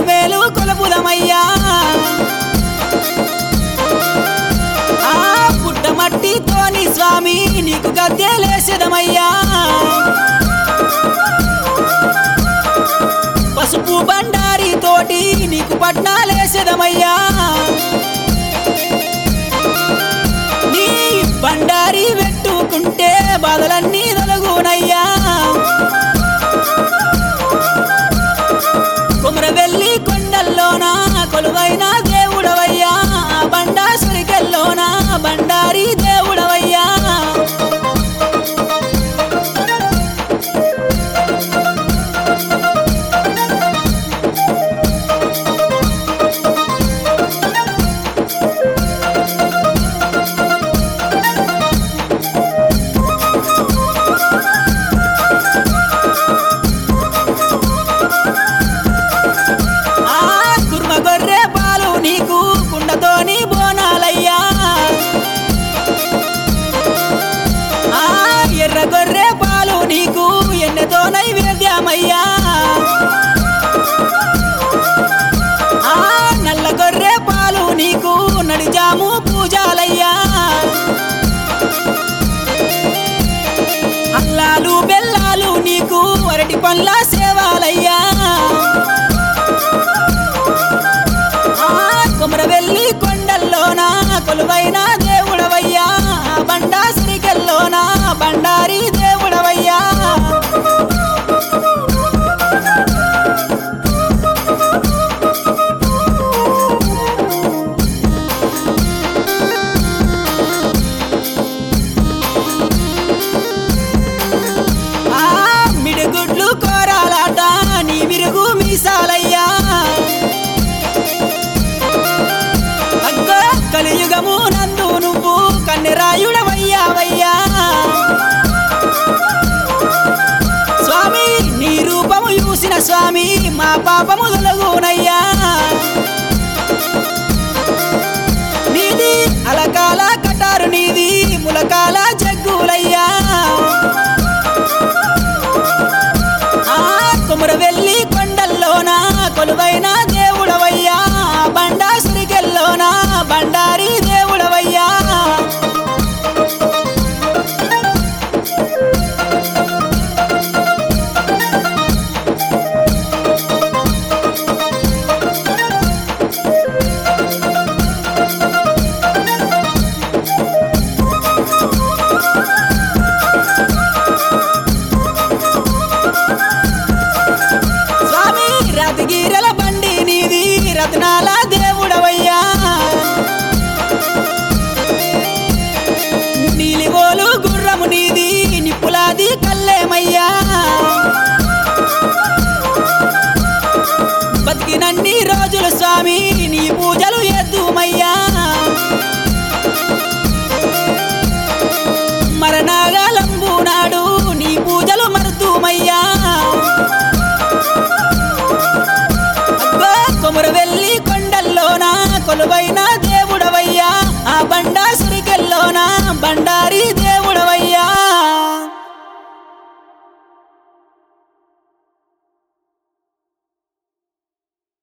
మేలు కొలపుదమయ్యా ఆ పుట్టమట్టితోని స్వామి నీకు గద్దెలేసేదమయ్యా పసుపు బండారి తోటి నీకు పట్నాలేసేదమయ్యా నీ బండారి పెట్టుకుంటే బాధలన్నీ తొలగునయ్యా కుమర వెళ్ళి కొండల్లోన కొలువైన దేవుడవయ్యా బండాసురికెల్లోన బండారి దేవుడవయ్యా ఆ కుర్మ గొర్రె పాలు నీకు కుండతోని బోనాలయ్యా ఆ ఎర్ర గొర్రె పాలు నీకు ఎన్నెతో నైవేద్యమయ్యా ఆ నల్ల గొర్రె పాలు నీకు నడిజాము పూజాలయ్యా అల్లాలు బెల్లాలు నీకు అరటి పండ్ల సేవాలయ్యా ఆ కొమరవెల్లి కొండల్లోన కొలువైన దేవుడవయ్యా బండాసిరికెల్లోన బండారి దేవుడవయ్యా ఆ మిడిగుడ్లు కోరాలాట నీ విరుగు మీసాలయ్యా అగ్గో కలియుగము నందు నువ్వు కన్నెరాయుడవయ్యావయ్యా స్వామి నీ రూపము చూసిన స్వామి మా పాపము తొలగునయ్యా నీది అలకాల కటారు నీది ములకాల జగ్గులయ్యా ఆ కుమరవెల్లి కొండల్లోన కొలువైన దేవుడవయ్యా బండాసురికెల్లోన బండారి దేవుడవయ్యా స్వామి రతగిరల బండి నీది రత్నాల దేవుడవయ్యా నీలిగోలు గుర్రము నీది నిప్పులాది కల్లేమయ్యా బతికినన్ని రోజులు స్వామి నీ పూజలు ఎద్దుమయ్యా